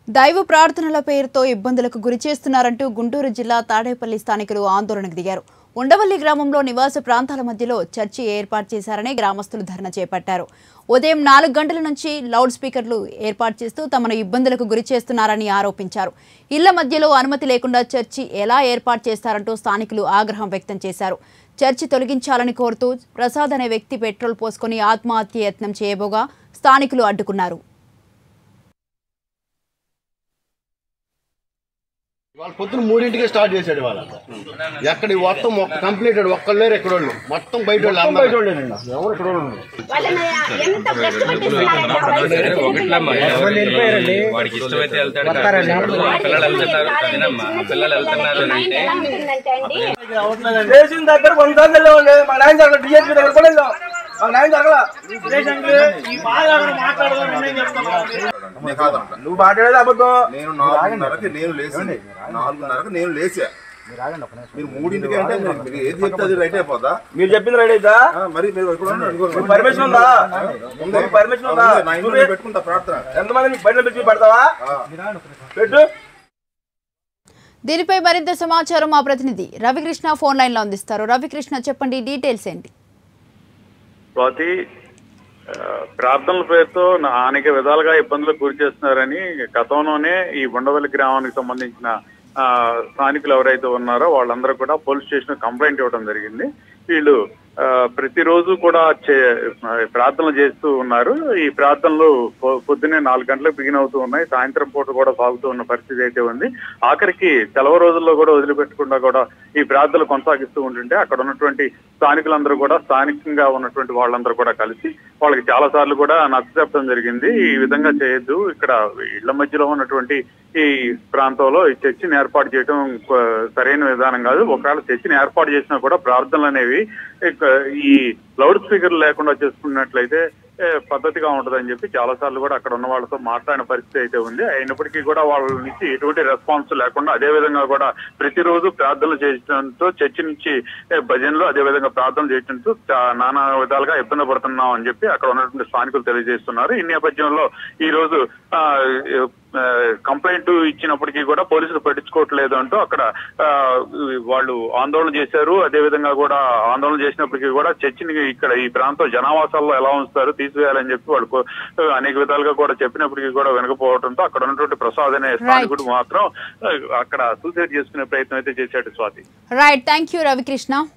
దైవ ప్రార్థనల పేరుతో ఇబ్బందులకు గురి చేస్తున్నారంటూ గుంటూరు జిల్లా తాడేపల్లి స్థానికులు ఆందోళనకు దిగారు ఉండవల్లి గ్రామంలో నివాస ప్రాంతాల మధ్యలో చర్చి ఏర్పాటు చేశారని గ్రామస్తులు ధర్నా చేపట్టారు ఉదయం నాలుగు గంటల నుంచి లౌడ్ స్పీకర్లు ఏర్పాటు చేస్తూ తమను ఇబ్బందులకు గురి చేస్తున్నారని ఆరోపించారు ఇళ్ల మధ్యలో అనుమతి లేకుండా చర్చి ఎలా ఏర్పాటు చేస్తారంటూ స్థానికులు ఆగ్రహం వ్యక్తం చేశారు చర్చి తొలగించాలని కోరుతూ ప్రసాద్ అనే వ్యక్తి పెట్రోల్ పోసుకొని ఆత్మహత్య యత్నం చేయబోగా స్థానికులు అడ్డుకున్నారు వాళ్ళ పొద్దున మూడింటికే స్టార్ట్ చేశాడు వాళ్ళ ఎక్కడ ఈ మొత్తం ఒక్క కంప్లీట్ ఒక్కళ్ళు లేరు ఎక్కడ వాళ్ళు మొత్తం బయట వాళ్ళు అందరూ ఎవరు ఇక్కడ వాళ్ళు వాళ్ళని ఎంత భ్రష్టు పట్టిస్తున్నారంటే ఒకట్లమ్మా వాడికి ఇష్టమైతే వెళ్తాడు పిల్లలు వెళ్తున్నారు అదేనమ్మా పిల్లలు వెళ్తున్నారు అని అంటే ఎలా ఉంటుందంటే అండి స్టేషన్ దగ్గర వంద సార్లు వెళ్ళామండి మా నాయన జరగల డిఎస్పీ దగ్గర కూడా వెళ్ళాం మా నాయన జరగల స్టేషన్కి ఈ బాగా మాట్లాడదాం నేను చెప్తాను నేను కాదంట. నువ్వు మాట్లాడేది అబద్ధం నేను నాలుగున్నరకి నేను లేచి నాలుగున్నరకు నేను లేచా మీరు మూడింటికి అంటే మీరు- మీరు ఏది చెప్తే అది రైట్ అయిపోతా మీరు చెప్పింది రైట్ అయితే ఆ, మరి మీరు ఇక్కడ ఉండండి, ఇదిగో. మీకు పర్మిషన్ ఉందా ఉంది. మీకు పర్మిషన్ ఉందా ఉంది. నా ఇంట్లో నేను పెట్టుకుంటా ప్రార్థన ఎంతమంది మీకు బయట పెట్టి పెడతావా పెట్టు దీనిపై మరింత సమాచారం మా ప్రతినిధి రవికృష్ణ ఫోన్ లైన్ లో అందిస్తారు రవికృష్ణ చెప్పండి డీటెయిల్స్ ఏంటి స్వాతి ఆ, ప్రార్థనల పేరుతో నా- అనేక విధాలుగా ఇబ్బందులకు గురి చేస్తున్నారని గతంలోనే ఈ ఉండవల్లి గ్రామానికి సంబంధించిన ఆ, స్థానికులు ఎవరైతే ఉన్నారో వాళ్ళందరూ కూడా పోలీస్ స్టేషన్ కంప్లైంట్ ఇవ్వడం జరిగింది వీళ్ళు ఆ, ప్రతిరోజు కూడా చే- ఆ, ప్రార్థనలు చేస్తూ ఉన్నారు ఈ ప్రార్థనలు పొ- పొద్దున్నే నాలుగు గంటలకు బిగిన్ అవుతూ ఉన్నాయి సాయంత్రం పూట కూడా సాగుతూ ఉన్న పరిస్థితి అయితే ఉంది ఆఖరికి సెలవు రోజుల్లో కూడా వదిలిపెట్టకుండా కూడా ఈ ప్రార్థనలు కొనసాగిస్తూ ఉంటుంటే అక్కడ ఉన్నటువంటి స్థానికులందరూ కూడా స్థానికంగా ఉన్నటువంటి వాళ్ళందరూ కూడా కలిసి వాళ్ళకి చాలా సార్లు కూడా నచ్చ చెప్పడం జరిగింది ఈ విధంగా చేయొద్దు ఇక్కడ ఇళ్ల మధ్యలో ఉన్నటువంటి ఈ ప్రాంతంలో ఈ చర్చిని ఏర్పాటు చేయడం కొ- సరైన విధానం కాదు ఒకవేళ చర్చిని ఏర్పాటు చేసినా కూడా ప్రార్థనలు అనేవి ఇక ఈ లౌడ్ స్పీకర్ లేకుండా చేసుకున్నట్లయితే ఏ, పద్ధతిగా ఉంటుందని చెప్పి చాలా సార్లు కూడా అక్కడ ఉన్న వాళ్ళతో మాట్లాడిన పరిస్థితి అయితే ఉంది అయినప్పటికీ కూడా వాళ్ళ నుంచి ఎటువంటి రెస్పాన్స్ లేకుండా అదే విధంగా కూడా ప్రతిరోజు ప్రార్థనలు చేయడంతో చర్చి నుంచి ఏ, భజనలు అదే విధంగా ప్రార్థనలు చేయడంతో చా- నానా విధాలుగా ఇబ్బంది పడుతున్నాం అని చెప్పి అక్కడ ఉన్నటువంటి స్థానికులు తెలియజేస్తున్నారు ఈ నేపథ్యంలో ఈ రోజు ఆ, ఆ, కంప్లైంట్ ఇచ్చినప్పటికీ కూడా పోలీసులు పట్టించుకోవట్లేదు అంటూ అక్కడ ఆ, వాళ్ళు ఆందోళన చేశారు అదే విధంగా కూడా ఆందోళన చేసినప్పటికీ కూడా చర్చిని ఇక్కడ ఈ ప్రాంతం జనావాసాల్లో ఎలా ఉంచుతారు తీసివేయాలని చెప్పి వాళ్ళు కో- అనేక విధాలుగా కూడా చెప్పినప్పటికీ కూడా వినకపోవడంతో అక్కడ ఉన్నటువంటి ప్రసాద్ అనే స్థానికుడు మాత్రం ఆ, అక్కడ సూసైడ్ చేసుకునే ప్రయత్నం అయితే చేశాడు Swathi right thank you Ravikrishna